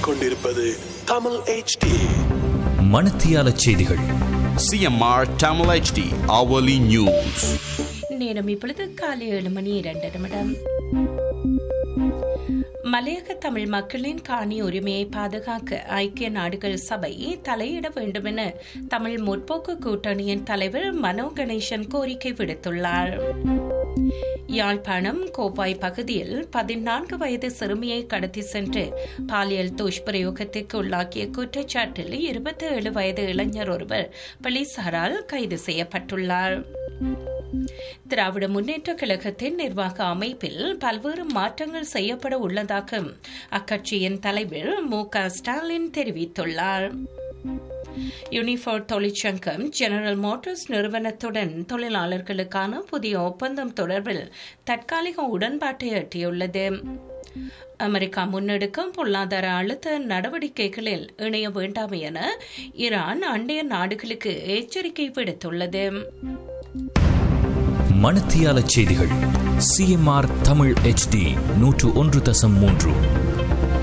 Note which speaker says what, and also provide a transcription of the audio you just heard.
Speaker 1: கேட்டுக்கொண்டிருப்பது தமிழ் HD
Speaker 2: மணத்தியால செய்திகள்
Speaker 3: CMR Tamil HD hourly news.
Speaker 4: நேரம் இப்பொழுது காலை ஏழு மணி இரண்டு நிமிடம் மலையக தமிழ் மக்களின் காணி உரிமையை பாதுகாக்க ஐக்கிய நாடுகள் சபை தலையிட வேண்டும் என தமிழ் முற்போக்கு கூட்டணியின் தலைவர் மனோ கணேசன் கோரிக்கை விடுத்துள்ளார் யாழ்ப்பாணம் கோப்பாய் பகுதியில் பதினான்கு வயது சிறுமியை கடத்தி சென்று பாலியல் துஷ்பிரயோகத்திற்கு உள்ளாக்கிய குற்றச்சாட்டில் இருபத்தி ஏழு வயது இளைஞர் ஒருவர் போலீசாரால் கைது செய்யப்பட்டுள்ளார் திராவிட முன்னேற்ற கழகத்தின் நிர்வாக அமைப்பில் பல்வேறு மாற்றங்கள் செய்யப்பட உள்ளதாக அக்கட்சியின் தலைவர் மு க ஸ்டாலின் தெரிவித்துள்ளார் யூனிஃபோர் தொழிற்சங்கம் ஜெனரல் மோட்டார்ஸ் நிறுவனத்துடன் தொழிலாளர்களுக்கான புதிய ஒப்பந்தம் தொடர்பில் தற்காலிக உடன்பாட்டை எட்டியுள்ளது அமெரிக்கா முன்னெடுக்கும் பொருளாதார அழுத்த நடவடிக்கைகளில் இணைய வேண்டாம் என ஈரான் அண்டைய நாடுகளுக்கு எச்சரிக்கை விடுத்துள்ளது
Speaker 2: மணத்தியால செய்திகள் சிஎம்ஆர் தமிழ் HD நூற்று ஒன்று தசம் மூன்று